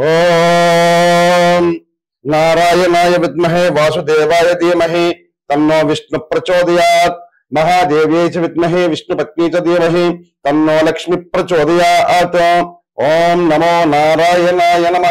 ఓం నారాయణాయ విద్మహే వాసుదేవాయ ధీమహి తన్నో విష్ణు ప్రచోదయాత్ మహాదేవ్యై చ విద్మహే విష్ణుపత్ని చ ధీమహి తన్నో లక్ష్మి ప్రచోదయాత్ ఓం నమో నారాయణాయ నమ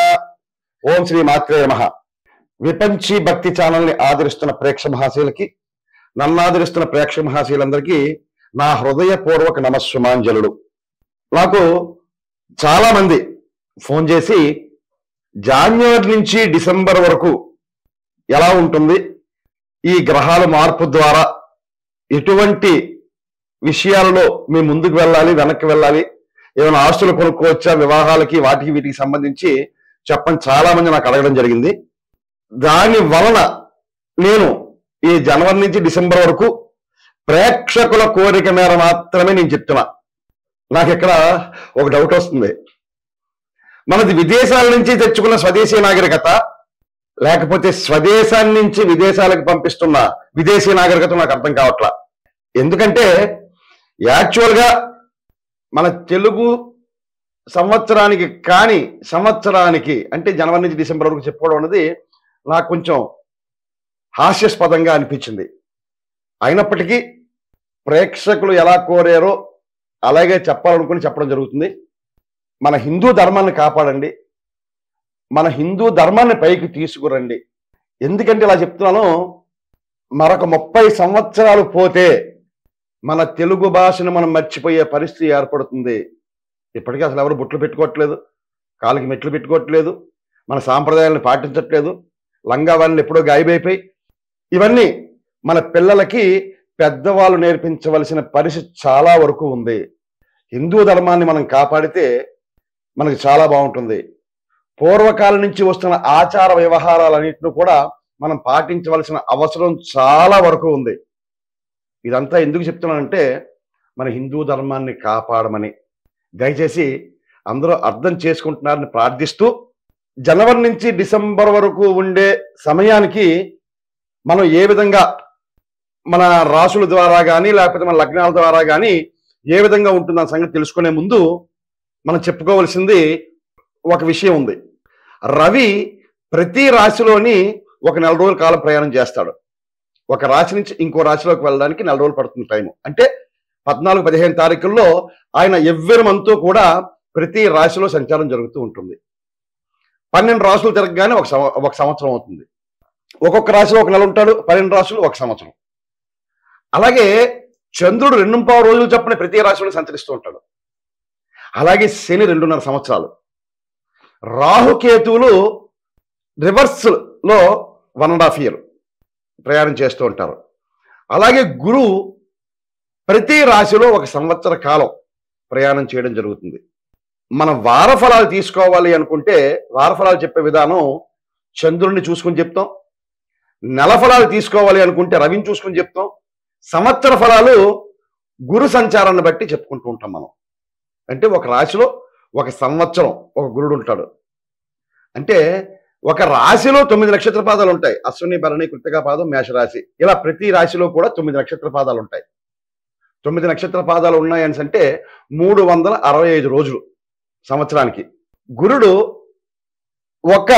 ఓం శ్రీ మాత్రే నమ విపంచి భక్తి ఛానల్ ని ఆదరిస్తున్న ప్రేక్ష మహాశీలకి నన్ను ఆదరిస్తున్న ప్రేక్ష మహాశీలందరికీ నా హృదయపూర్వక నమస్సుమాంజలుడు నాకు చాలా మంది ఫోన్ చేసి జాన్యువరి నుంచి డిసెంబర్ వరకు ఎలా ఉంటుంది ఈ గ్రహాల మార్పు ద్వారా ఎటువంటి విషయాలలో మేము ముందుకు వెళ్ళాలి వెనక్కి వెళ్ళాలి ఏమైనా ఆస్తులు కొనుక్కోవచ్చా వివాహాలకి వాటికి వీటికి సంబంధించి చెప్పని చాలా మంది నాకు అడగడం జరిగింది దాని వలన నేను ఈ జనవరి నుంచి డిసెంబర్ వరకు ప్రేక్షకుల కోరిక మేర మాత్రమే నేను చెప్తున్నా నాకు ఇక్కడ ఒక డౌట్ వస్తుంది మనది విదేశాల నుంచి తెచ్చుకున్న స్వదేశీ నాగరికత లేకపోతే స్వదేశాన్ని నుంచి విదేశాలకు పంపిస్తున్న విదేశీ నాగరికత నాకు అర్థం కావట్లా ఎందుకంటే యాక్చువల్ గా మన తెలుగు సంవత్సరానికి కాని సంవత్సరానికి అంటే జనవరి నుంచి డిసెంబర్ వరకు చెప్పుకోవడం అనేది నాకు కొంచెం హాస్యాస్పదంగా అనిపించింది అయినప్పటికీ ప్రేక్షకులు ఎలా కోరారో అలాగే చెప్పాలనుకుని చెప్పడం జరుగుతుంది మన హిందూ ధర్మాన్ని కాపాడండి మన హిందూ ధర్మాన్ని పైకి తీసుకురండి ఎందుకంటే ఇలా చెప్తున్నాను మరొక ముప్పై సంవత్సరాలు పోతే మన తెలుగు భాషను మనం మర్చిపోయే పరిస్థితి ఏర్పడుతుంది ఇప్పటికీ అసలు ఎవరు బుట్లు పెట్టుకోవట్లేదు కాలికి మెట్లు పెట్టుకోవట్లేదు మన సాంప్రదాయాలను పాటించట్లేదు లంగా వాళ్ళని ఎప్పుడో గాయబైపోయి ఇవన్నీ మన పిల్లలకి పెద్దవాళ్ళు నేర్పించవలసిన పరిస్థితి చాలా వరకు ఉంది హిందూ ధర్మాన్ని మనం కాపాడితే మనకి చాలా బాగుంటుంది పూర్వకాలం నుంచి వస్తున్న ఆచార వ్యవహారాలన్నింటినీ కూడా మనం పాటించవలసిన అవసరం చాలా వరకు ఉంది ఇదంతా ఎందుకు చెప్తున్నానంటే మన హిందూ ధర్మాన్ని కాపాడమని దయచేసి అందరూ అర్థం చేసుకుంటున్నారని ప్రార్థిస్తూ జనవరి నుంచి డిసెంబర్ వరకు ఉండే సమయానికి మనం ఏ విధంగా మన రాసుల ద్వారా కానీ లేకపోతే మన లగ్నాల ద్వారా కానీ ఏ విధంగా ఉంటుందన్న సంగతి తెలుసుకునే ముందు మనం చెప్పుకోవలసింది ఒక విషయం ఉంది రవి ప్రతి రాశిలోని ఒక నెల రోజుల కాలం ప్రయాణం చేస్తాడు ఒక రాశి నుంచి ఇంకో రాశిలోకి వెళ్ళడానికి నెల రోజులు పడుతుంది టైం అంటే పద్నాలుగు పదిహేను తారీఖుల్లో ఆయన ఎవ్వరి మంతు కూడా ప్రతి రాశిలో సంచారం జరుగుతూ ఉంటుంది పన్నెండు రాశులు తిరగగానే ఒక సంవ- ఒక సంవత్సరం అవుతుంది ఒక్కొక్క రాశిలో ఒక నెల ఉంటాడు పన్నెండు రాశులు ఒక సంవత్సరం అలాగే చంద్రుడు రెండు పావు రోజులు చొప్పున ప్రతి రాశిలో సంచరిస్తూ ఉంటాడు అలాగే శని రెండున్నర సంవత్సరాలు రాహుకేతువులు రివర్స్ లో వన్ అండ్ హాఫ్ ఇయర్ ప్రయాణం చేస్తూ ఉంటారు అలాగే గురువు ప్రతి రాశిలో ఒక సంవత్సర కాలం ప్రయాణం చేయడం జరుగుతుంది మన వారఫలాలు తీసుకోవాలి అనుకుంటే వారఫలాలు చెప్పే విధానం చంద్రుడిని చూసుకుని చెప్తాం నెల ఫలాలు తీసుకోవాలి అనుకుంటే రవిని చూసుకుని చెప్తాం సంవత్సర ఫలాలు గురు సంచారాన్ని బట్టి చెప్పుకుంటూ ఉంటాం మనం అంటే ఒక రాశిలో ఒక సంవత్సరం ఒక గురుడు ఉంటాడు అంటే ఒక రాశిలో తొమ్మిది నక్షత్ర పాదాలు ఉంటాయి అశ్విని భరణి కృతికా పాదం మేషరాశి ఇలా ప్రతి రాశిలో కూడా తొమ్మిది నక్షత్ర పాదాలు ఉంటాయి తొమ్మిది నక్షత్ర పాదాలు ఉన్నాయని అంటే మూడు వందల అరవై ఐదు రోజులు సంవత్సరానికి గురుడు ఒక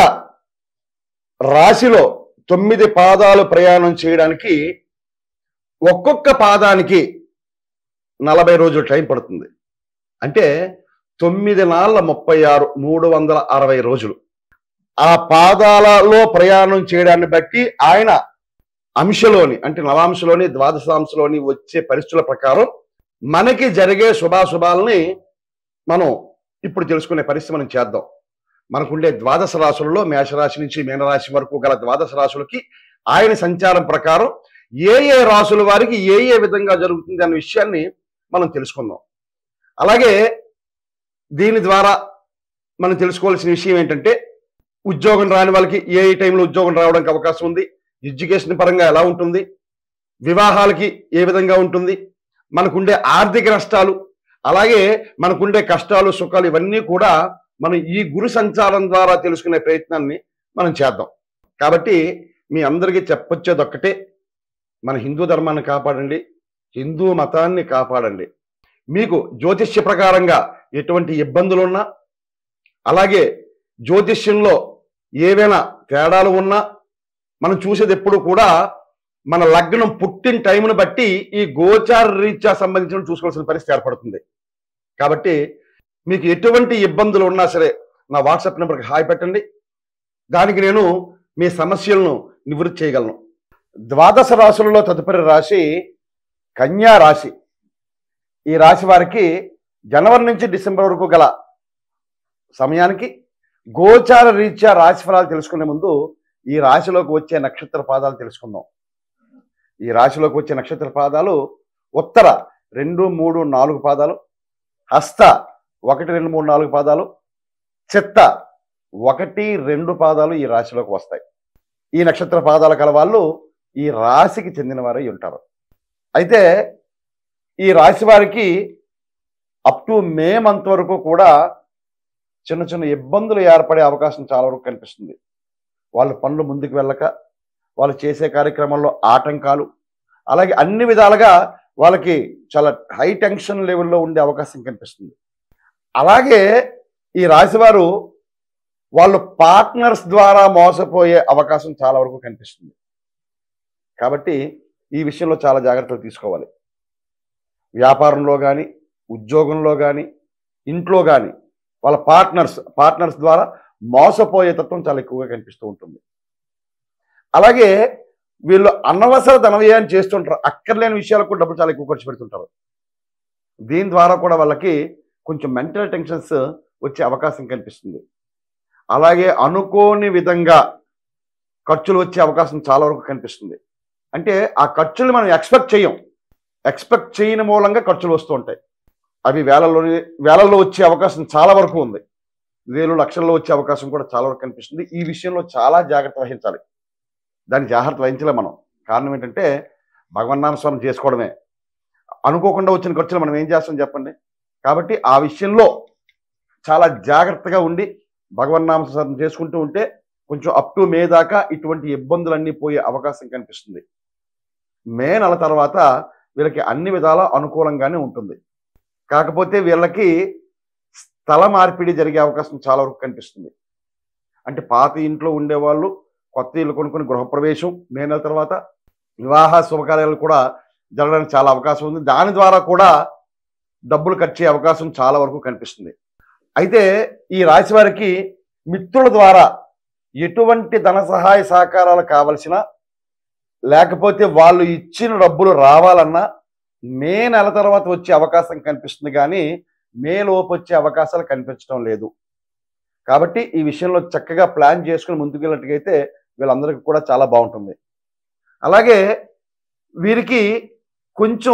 రాశిలో తొమ్మిది పాదాలు ప్రయాణం చేయడానికి ఒక్కొక్క పాదానికి నలభై రోజులు టైం పడుతుంది అంటే తొమ్మిది నాళ్ళ ముప్పై ఆరు మూడు వందల అరవై రోజులు ఆ పాదాలలో ప్రయాణం చేయడాన్ని బట్టి ఆయన అంశలోని అంటే నవాంశలోని ద్వాదశాంశలోని వచ్చే పరిస్థితుల ప్రకారం మనకి జరిగే శుభాశుభాలని మనం ఇప్పుడు తెలుసుకునే పరిస్థితి మనం చేద్దాం మనకుండే ద్వాదశ రాశులలో మేషరాశి నుంచి మీనరాశి వరకు గల ద్వాదశ రాశులకి ఆయన సంచారం ప్రకారం ఏ ఏ రాశుల వారికి ఏ ఏ విధంగా జరుగుతుంది అనే విషయాన్ని మనం తెలుసుకుందాం అలాగే దీని ద్వారా మనం తెలుసుకోవాల్సిన విషయం ఏంటంటే ఉద్యోగం రాని వాళ్ళకి ఏ ఏ టైంలో ఉద్యోగం రావడానికి అవకాశం ఉంది ఎడ్యుకేషన్ పరంగా ఎలా ఉంటుంది వివాహాలకి ఏ విధంగా ఉంటుంది మనకుండే ఆర్థిక నష్టాలు అలాగే మనకుండే కష్టాలు సుఖాలు ఇవన్నీ కూడా మనం ఈ గురు సంచారం ద్వారా తెలుసుకునే ప్రయత్నాన్ని మనం చేద్దాం కాబట్టి మీ అందరికీ చెప్పొచ్చేది ఒక్కటే మన హిందూ ధర్మాన్ని కాపాడండి హిందూ మతాన్ని కాపాడండి మీకు జ్యోతిష్య ప్రకారంగా ఎటువంటి ఇబ్బందులు ఉన్నా అలాగే జ్యోతిష్యంలో ఏవైనా తేడాలు ఉన్నా మనం చూసేది ఎప్పుడు కూడా మన లగ్నం పుట్టిన టైంను బట్టి ఈ గోచార రీత్యా సంబంధించిన చూసుకోవాల్సిన పరిస్థితి ఏర్పడుతుంది కాబట్టి మీకు ఎటువంటి ఇబ్బందులు ఉన్నా సరే నా వాట్సాప్ నెంబర్కి హాయ్ పెట్టండి దానికి నేను మీ సమస్యలను నివృత్తి చేయగలను ద్వాదశ రాశులలో తదుపరి రాశి కన్యా రాశి ఈ రాశి వారికి జనవరి నుంచి డిసెంబర్ వరకు గల సమయానికి గోచార రీత్యా రాశి ఫలాలు తెలుసుకునే ముందు ఈ రాశిలోకి వచ్చే నక్షత్ర పాదాలు తెలుసుకుందాం ఈ రాశిలోకి వచ్చే నక్షత్ర పాదాలు ఉత్తర రెండు మూడు నాలుగు పాదాలు హస్త ఒకటి రెండు మూడు నాలుగు పాదాలు చిత్త ఒకటి రెండు పాదాలు ఈ రాశిలోకి వస్తాయి ఈ నక్షత్ర పాదాల కల వాళ్ళు ఈ రాశికి చెందిన వారై ఉంటారు అయితే ఈ రాశి వారికి అప్ టు మే మంత్ వరకు కూడా చిన్న చిన్న ఇబ్బందులు ఏర్పడే అవకాశం చాలా వరకు కనిపిస్తుంది వాళ్ళ పనులు ముందుకు వెళ్ళక వాళ్ళు చేసే కార్యక్రమంలో ఆటంకాలు అలాగే అన్ని విధాలుగా వాళ్ళకి చాలా హై టెన్షన్ లెవెల్లో ఉండే అవకాశం కనిపిస్తుంది అలాగే ఈ రాశివారు వాళ్ళు పార్ట్నర్స్ ద్వారా మోసపోయే అవకాశం చాలా వరకు కనిపిస్తుంది కాబట్టి ఈ విషయంలో చాలా జాగ్రత్తలు తీసుకోవాలి వ్యాపారంలో కానీ ఉద్యోగంలో కానీ ఇంట్లో కానీ వాళ్ళ పార్ట్నర్స్ పార్ట్నర్స్ ద్వారా మోసపోయే తత్వం చాలా ఎక్కువగా కనిపిస్తూ ఉంటుంది అలాగే వీళ్ళు అనవసర ధనవ్యయం చేస్తుంటారు అక్కర్లేని విషయాలకు కూడా డబ్బులు చాలా ఎక్కువ ఖర్చు పెడుతుంటారు దీని ద్వారా కూడా వాళ్ళకి కొంచెం మెంటల్ టెన్షన్స్ వచ్చే అవకాశం కనిపిస్తుంది అలాగే అనుకోని విధంగా ఖర్చులు వచ్చే అవకాశం చాలా వరకు కనిపిస్తుంది అంటే ఆ ఖర్చులు మనం ఎక్స్పెక్ట్ చేయం ఎక్స్పెక్ట్ చేయని మూలంగా ఖర్చులు వస్తూ ఉంటాయి అవి వేలల్లో వేలల్లో వచ్చే అవకాశం చాలా వరకు ఉంది వేలు లక్షల్లో వచ్చే అవకాశం కూడా చాలా వరకు కనిపిస్తుంది ఈ విషయంలో చాలా జాగ్రత్త వహించాలి దాన్ని జాగ్రత్త వహించలే మనం కారణం ఏంటంటే భగవన్నామస్వారం చేసుకోవడమే అనుకోకుండా వచ్చిన ఖర్చులు మనం ఏం చేస్తాం చెప్పండి కాబట్టి ఆ విషయంలో చాలా జాగ్రత్తగా ఉండి భగవన్నామస్వారం చేసుకుంటూ ఉంటే కొంచెం అప్ టు మే దాకా ఇటువంటి ఇబ్బందులన్నీ పోయే అవకాశం కనిపిస్తుంది మే నెల తర్వాత వీళ్ళకి అన్ని విధాలా అనుకూలంగానే ఉంటుంది కాకపోతే వీళ్ళకి స్థల మార్పిడి జరిగే అవకాశం చాలా వరకు కనిపిస్తుంది అంటే పాత ఇంట్లో ఉండేవాళ్ళు కొత్త ఇల్లు కొనుక్కుని గృహప్రవేశం మే నెల తర్వాత వివాహ శుభకార్యాలు కూడా జరగడానికి చాలా అవకాశం ఉంది దాని ద్వారా కూడా డబ్బులు ఖర్చే అవకాశం చాలా వరకు కనిపిస్తుంది అయితే ఈ రాశి వారికి మిత్రుల ద్వారా ఎటువంటి ధన సహాయ సహకారాలు కావలసిన లేకపోతే వాళ్ళు ఇచ్చిన డబ్బులు రావాలన్నా మే నెల తర్వాత వచ్చే అవకాశం కనిపిస్తుంది కానీ మే లోపు వచ్చే అవకాశాలు కనిపించడం లేదు కాబట్టి ఈ విషయంలో చక్కగా ప్లాన్ చేసుకుని ముందుకు వెళ్ళినట్టుగైతే వీళ్ళందరికీ కూడా చాలా బాగుంటుంది అలాగే వీరికి కొంచెం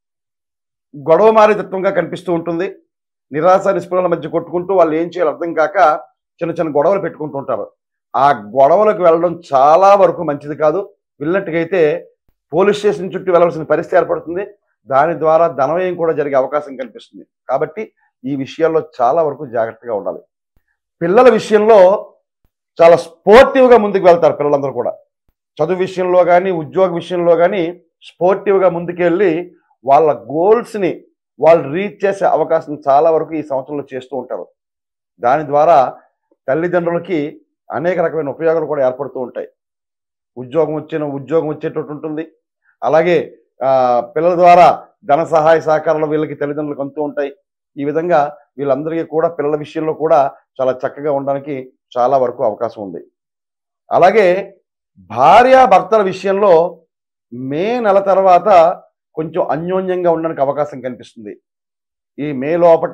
గొడవ మారితత్వంగా కనిపిస్తూ ఉంటుంది నిరాశ నిస్పృహల మధ్య కొట్టుకుంటూ వాళ్ళు ఏం చేయాలో అర్థం కాక చిన్న చిన్న గొడవలు పెట్టుకుంటూ ఉంటారు ఆ గొడవలకు వెళ్ళడం చాలా వరకు మంచిది కాదు వెళ్ళినట్టుగైతే పోలీస్ స్టేషన్ చుట్టూ వెళ్ళవలసిన పరిస్థితి ఏర్పడుతుంది దాని ద్వారా ధనవ్యయం కూడా జరిగే అవకాశం కనిపిస్తుంది కాబట్టి ఈ విషయాల్లో చాలా వరకు జాగ్రత్తగా ఉండాలి పిల్లల విషయంలో చాలా స్పోర్టివ్గా ముందుకు వెళ్తారు పిల్లలందరూ కూడా చదువు విషయంలో కానీ ఉద్యోగ విషయంలో కానీ స్పోర్టివ్గా ముందుకెళ్ళి వాళ్ళ గోల్స్ని వాళ్ళు రీచ్ చేసే అవకాశం చాలా వరకు ఈ సంవత్సరంలో చేస్తూ ఉంటారు దాని ద్వారా తల్లిదండ్రులకి అనేక రకమైన ఉపయోగాలు కూడా ఏర్పడుతూ ఉంటాయి ఉద్యోగం వచ్చిన ఉద్యోగం వచ్చేటట్టు ఉంటుంది అలాగే ఆ, పిల్లల ద్వారా ధన సహాయ సహకారాలు వీళ్ళకి తల్లిదండ్రులకు అందుతూ ఉంటాయి ఈ విధంగా వీళ్ళందరికీ కూడా పిల్లల విషయంలో కూడా చాలా చక్కగా ఉండడానికి చాలా వరకు అవకాశం ఉంది అలాగే భార్యాభర్తల విషయంలో మే నెల తర్వాత కొంచెం అన్యోన్యంగా ఉండడానికి అవకాశం కనిపిస్తుంది ఈ మే లోపట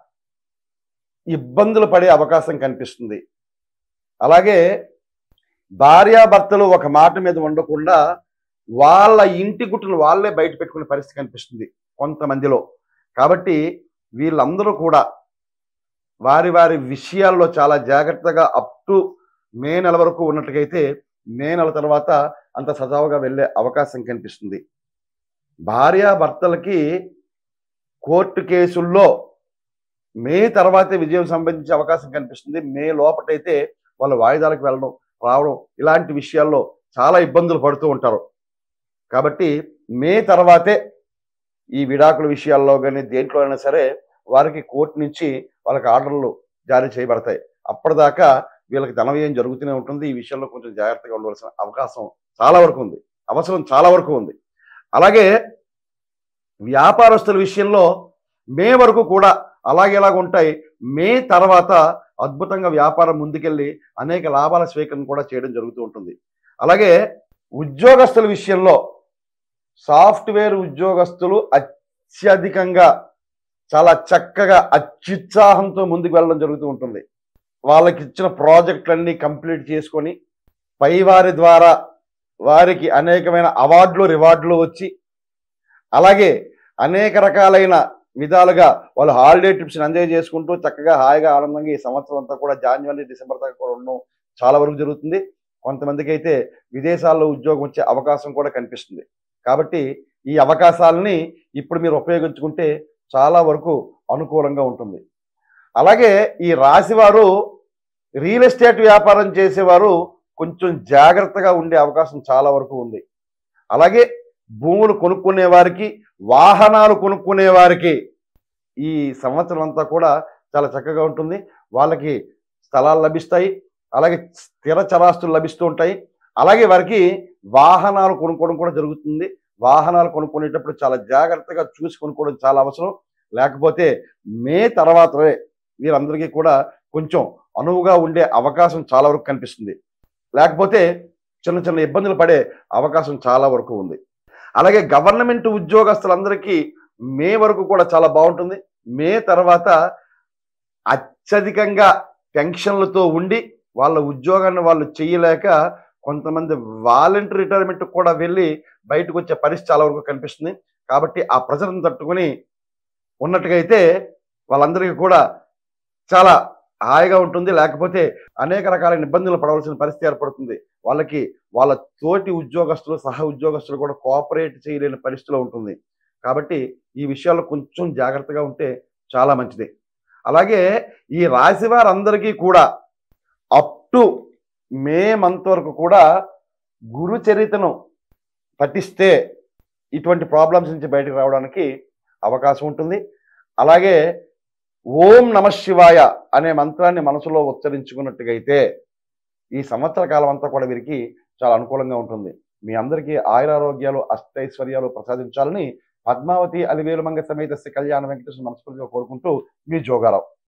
ఇబ్బందులు పడే అవకాశం కనిపిస్తుంది అలాగే భార్యాభర్తలు ఒక మాట మీద ఉండకుండా వాళ్ళ ఇంటి గుట్టును వాళ్ళే బయట పెట్టుకునే పరిస్థితి కనిపిస్తుంది కొంతమందిలో కాబట్టి వీళ్ళందరూ కూడా వారి వారి విషయాల్లో చాలా జాగ్రత్తగా అప్ టు మే నెల వరకు ఉన్నట్టుగైతే మే నెల తర్వాత అంత సజావుగా వెళ్ళే అవకాశం కనిపిస్తుంది భార్యాభర్తలకి కోర్టు కేసుల్లో మే తర్వాతే విజయం సంబంధించే అవకాశం కనిపిస్తుంది మే లోపటైతే వాళ్ళు వాయిదాలకు వెళ్ళడం రావడం ఇలాంటి విషయాల్లో చాలా ఇబ్బందులు పడుతూ ఉంటారు కాబట్టి మే తర్వాతే ఈ విడాకుల విషయాల్లో కానీ దేంట్లో అయినా సరే వారికి కోర్టు నుంచి వాళ్ళకి ఆర్డర్లు జారీ చేయబడతాయి అప్పటిదాకా వీళ్ళకి ధన వ్యయం జరుగుతూనే ఉంటుంది ఈ విషయంలో కొంచెం జాగ్రత్తగా ఉండవలసిన అవకాశం చాలా వరకు ఉంది అవసరం చాలా వరకు ఉంది అలాగే వ్యాపారస్తుల విషయంలో మే వరకు కూడా అలాగే ఇలాగ ఉంటాయి మే తర్వాత అద్భుతంగా వ్యాపారం ముందుకెళ్ళి అనేక లాభాల స్వీకరణ కూడా చేయడం జరుగుతూ ఉంటుంది అలాగే ఉద్యోగస్తుల విషయంలో సాఫ్ట్వేర్ ఉద్యోగస్తులు అత్యధికంగా చాలా చక్కగా అత్యుత్సాహంతో ముందుకు వెళ్ళడం జరుగుతూ ఉంటుంది వాళ్ళకి ఇచ్చిన ప్రాజెక్టులన్నీ కంప్లీట్ చేసుకొని పై వారి ద్వారా వారికి అనేకమైన అవార్డులు రివార్డులు వచ్చి అలాగే అనేక రకాలైన విధాలుగా వాళ్ళు హాలిడే ట్రిప్స్ని ఎంజాయ్ చేసుకుంటూ చక్కగా హాయిగా ఆనందంగా ఈ సంవత్సరం అంతా కూడా జాన్యువరి డిసెంబర్ దాకా కూడా ఉండడం చాలా వరకు జరుగుతుంది కొంతమందికి అయితే విదేశాల్లో ఉద్యోగం వచ్చే అవకాశం కూడా కనిపిస్తుంది కాబట్టి ఈ అవకాశాలని ఇప్పుడు మీరు ఉపయోగించుకుంటే చాలా వరకు అనుకూలంగా ఉంటుంది అలాగే ఈ రాశివారు రియల్ ఎస్టేట్ వ్యాపారం చేసేవారు కొంచెం జాగ్రత్తగా ఉండే అవకాశం చాలా వరకు ఉంది అలాగే భూములు కొనుక్కునే వారికి వాహనాలు కొనుక్కునే వారికి ఈ సంవత్సరం అంతా కూడా చాలా చక్కగా ఉంటుంది వాళ్ళకి స్థలాలు లభిస్తాయి అలాగే స్థిర చరాస్తులు లభిస్తూ ఉంటాయి అలాగే వారికి వాహనాలు కొనుక్కోవడం కూడా జరుగుతుంది వాహనాలు కొనుక్కునేటప్పుడు చాలా జాగ్రత్తగా చూసి కొనుక్కోవడం చాలా అవసరం లేకపోతే మే తర్వాతనే వీరందరికీ కూడా కొంచెం అనువుగా ఉండే అవకాశం చాలా వరకు కనిపిస్తుంది లేకపోతే చిన్న చిన్న ఇబ్బందులు పడే అవకాశం చాలా వరకు ఉంది అలాగే గవర్నమెంట్ ఉద్యోగస్తులందరికీ మే వరకు కూడా చాలా బాగుంటుంది మే తర్వాత అత్యధికంగా పెన్షన్లతో ఉండి వాళ్ళ ఉద్యోగాన్ని వాళ్ళు చేయలేక కొంతమంది వాలంటీర్ రిటైర్మెంట్ కూడా వెళ్ళి బయటకు వచ్చే పరిస్థితి చాలా వరకు కనిపిస్తుంది కాబట్టి ఆ ప్రజలను తట్టుకొని ఉన్నట్టుగా అయితే వాళ్ళందరికీ కూడా చాలా హాయిగా ఉంటుంది లేకపోతే అనేక రకాలైన ఇబ్బందులు పడవలసిన పరిస్థితి ఏర్పడుతుంది వాళ్ళకి వాళ్ళ తోటి ఉద్యోగస్తులు సహ ఉద్యోగస్తులు కూడా కోఆపరేట్ చేయలేని పరిస్థితిలో ఉంటుంది కాబట్టి ఈ విషయాల్లో కొంచెం జాగ్రత్తగా ఉంటే చాలా మంచిది అలాగే ఈ రాశి వారందరికీ కూడా అప్ టు మే మంత్ వరకు కూడా గురు చరిత్రను పఠిస్తే ఇటువంటి ప్రాబ్లమ్స్ నుంచి బయటకు రావడానికి అవకాశం ఉంటుంది అలాగే ఓం నమ శివాయ అనే మంత్రాన్ని మనసులో ఉచ్చరించుకున్నట్టుగా అయితే ఈ సంవత్సర కాలం అంతా కూడా వీరికి చాలా అనుకూలంగా ఉంటుంది మీ అందరికీ ఆయురారోగ్యాలు అష్టైశ్వర్యాలు ప్రసాదించాలని పద్మావతి అలివేలు మంగ సమేత శ్రీ కళ్యాణ వెంకటేశ్వర మనస్ఫూర్తిగా కోరుకుంటూ మీ జోగారావు